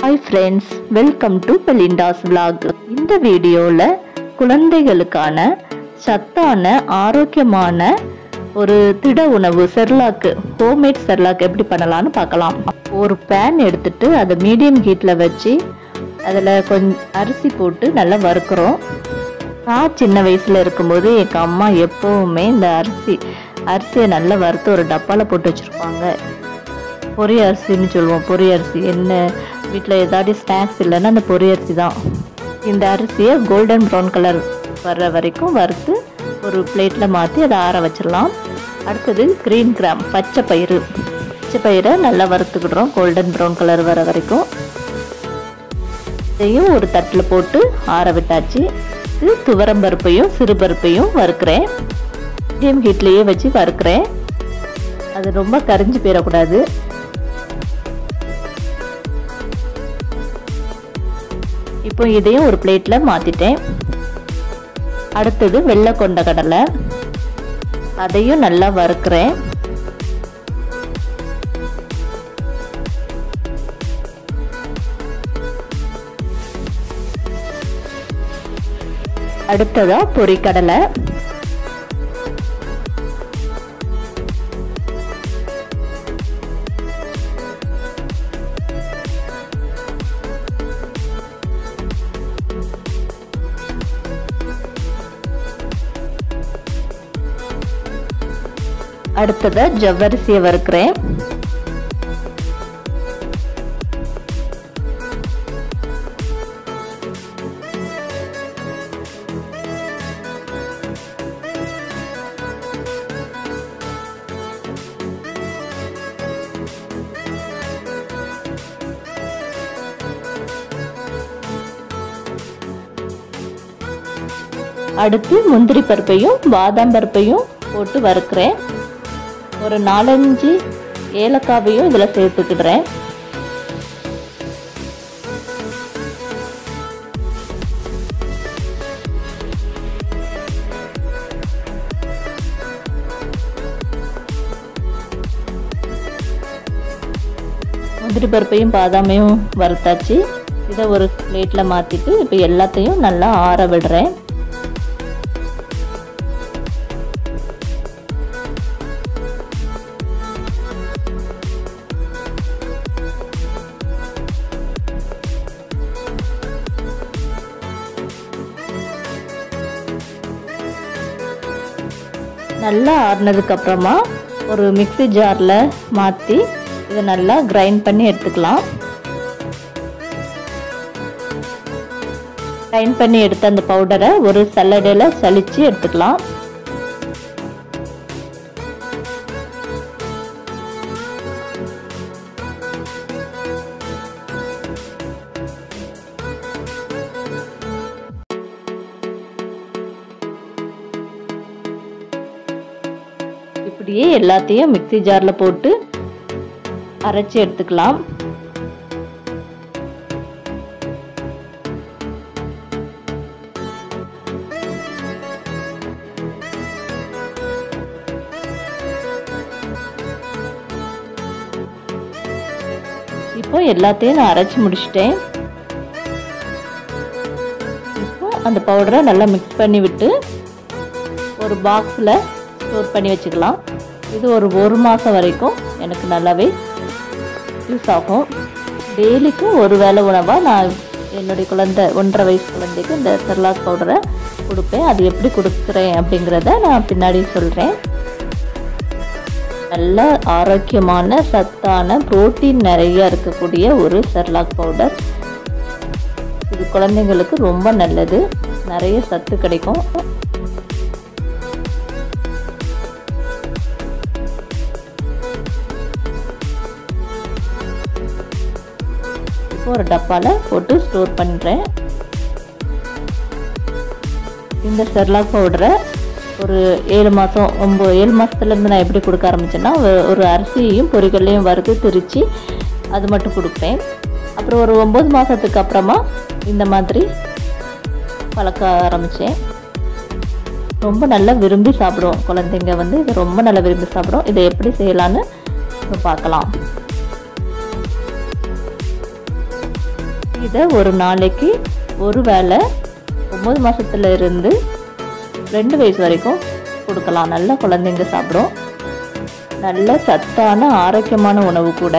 hi friends welcome to Belinda's vlog இந்த வீடியோவில் குழந்தைகளுக்கான சத்தான ஆரோக்கியமான ஒரு திட உணவு செர்லாக்கு ஹோம்மேட் செர்லாக் எப்படி பண்ணலாம்னு பார்க்கலாம் ஒரு பேன் எடுத்துட்டு அதை மீடியம் ஹீட்டில் வச்சு அதில் கொஞ்சம் அரிசி போட்டு நல்லா வறுக்கிறோம் நான் சின்ன வயசில் இருக்கும்போது எங்கள் அம்மா எப்போவுமே இந்த அரிசி அரிசியை நல்லா வறுத்து ஒரு டப்பாவில் போட்டு வச்சுருப்பாங்க பொரி அரிசின்னு சொல்லுவோம் பொரி அரிசி என்ன வீட்டில் ஏதாவது ஸ்நாக்ஸ் இல்லைன்னா அந்த பொரி அரிசி தான் இந்த அரிசியை கோல்டன் ப்ரௌன் கலர் வர்ற வரைக்கும் வறுத்து ஒரு பிளேட்டில் மாற்றி அதை ஆற வச்சிடலாம் அடுத்தது க்ரீன் கிராம் பச்சை பயிறு பச்சை பயிரை நல்லா வறுத்துக்கிடுறோம் கோல்டன் ப்ரௌன் கலர் வர வரைக்கும் இதையும் ஒரு தட்டில் போட்டு ஆற விட்டாச்சு இது துவரம்பருப்பையும் சிறுபருப்பையும் வறுக்கிறேன் மீடியம் ஹீட்லேயே வச்சு வறுக்கிறேன் அது ரொம்ப கரிஞ்சு போயிடக்கூடாது இப்போ இதையும் ஒரு பிளேட்டில் மாற்றிட்டேன் அடுத்தது வெள்ளை கொண்ட கடலை அதையும் நல்லா வறுக்கிறேன் அடுத்ததா பொரிக்கடலை அடுத்ததா ஜவ்வரிசியை வறுக்கிறேன் அடுத்து முந்திரி பருப்பையும் பாதாம் பருப்பையும் போட்டு வறுக்கிறேன் ஒரு நாலஞ்சு ஏலக்காவையும் இதில் சேர்த்துக்கிடுறேன் முந்திரி பருப்பையும் பாதாமையும் வறுத்தாச்சு இதை ஒரு பிளேட்டில் மாற்றிட்டு இப்போ எல்லாத்தையும் நல்லா ஆற விடுறேன் நல்லா ஆறுனதுக்கு அப்புறமா ஒரு மிக்சி ஜாரில் மாற்றி இதை நல்லா கிரைண்ட் பண்ணி எடுத்துக்கலாம் கிரைண்ட் பண்ணி எடுத்த அந்த பவுடரை ஒரு சல்லடையில் சலிச்சு எடுத்துக்கலாம் இப்படியே எல்லாத்தையும் மிக்சி ஜாரில் போட்டு அரைச்சி எடுத்துக்கலாம் இப்போ எல்லாத்தையும் நான் அரைச்சி முடிச்சிட்டேன் இப்போ அந்த பவுடரை நல்லா மிக்ஸ் பண்ணி விட்டு ஒரு பாக்ஸில் ஸ்டோர் பண்ணி வச்சுக்கலாம் இது ஒரு ஒரு மாதம் வரைக்கும் எனக்கு நல்லாவே யூஸ் ஆகும் டெய்லிக்கும் ஒரு வேளை உணவாக நான் என்னுடைய குழந்தை ஒன்றரை வயசு குழந்தைக்கு இந்த செர்லாக் பவுடரை கொடுப்பேன் அது எப்படி கொடுக்குறேன் அப்படிங்கிறத நான் பின்னாடி சொல்கிறேன் நல்ல ஆரோக்கியமான சத்தான புரோட்டீன் நிறைய இருக்கக்கூடிய ஒரு செர்லாக் பவுடர் இது குழந்தைங்களுக்கு ரொம்ப நல்லது நிறைய சத்து கிடைக்கும் இப்போ ஒரு டப்பாவில் போட்டு ஸ்டோர் பண்ணுறேன் இந்த செர்லாக் பவுடரை ஒரு ஏழு மாதம் ஒம்பது ஏழு மாதத்துலேருந்து நான் எப்படி கொடுக்க ஆரம்பிச்சேன்னா ஒரு அரிசியையும் பொரிகல்லையும் வறுத்து திரித்து அது மட்டும் கொடுப்பேன் அப்புறம் ஒரு ஒம்பது மாதத்துக்கு அப்புறமா இந்த மாதிரி பழக்க ஆரம்பித்தேன் ரொம்ப நல்லா விரும்பி சாப்பிடுவோம் குழந்தைங்க வந்து இதை ரொம்ப நல்லா விரும்பி சாப்பிடும் இதை எப்படி செய்யலான்னு பார்க்கலாம் இதை ஒரு நாளைக்கு ஒரு வேளை ஒம்பது மாதத்துல இருந்து ரெண்டு வயசு வரைக்கும் கொடுக்கலாம் நல்லா குழந்தைங்க சாப்பிடும் நல்ல சத்தான ஆரோக்கியமான உணவு கூட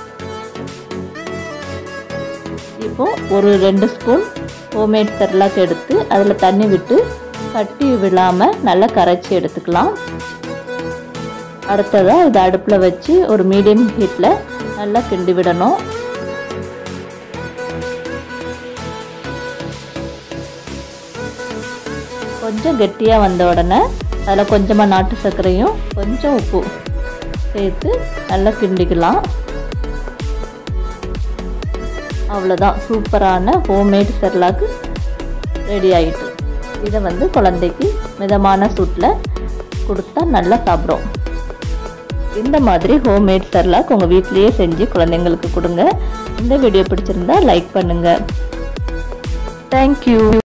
இப்போ ஒரு ரெண்டு ஸ்பூன் ஹோம்மேட் செர்லாக் எடுத்து அதில் தண்ணி விட்டு கட்டி விழாமல் நல்லா கரைச்சி எடுத்துக்கலாம் அடுத்ததாக இதை அடுப்பில் வச்சு ஒரு மீடியம் ஹீட்டில் நல்லா கிண்டி விடணும் கொஞ்சம் கெட்டியாக வந்த உடனே அதில் கொஞ்சமாக நாட்டு சர்க்கரையும் கொஞ்சம் உப்பு சேர்த்து நல்லா கிண்டிக்கலாம் அவ்வளோதான் சூப்பரான ஹோம்மேட் செர்லாக்கு ரெடி ஆகிட்டு இதை வந்து குழந்தைக்கு மிதமான சூட்டில் கொடுத்தா நல்லா சாப்பிடும் இந்த மாதிரி ஹோம்மேட் செர்லாக் உங்கள் வீட்லேயே செஞ்சு குழந்தைங்களுக்கு கொடுங்க இந்த வீடியோ பிடிச்சிருந்தா லைக் பண்ணுங்கள் தேங்க்யூ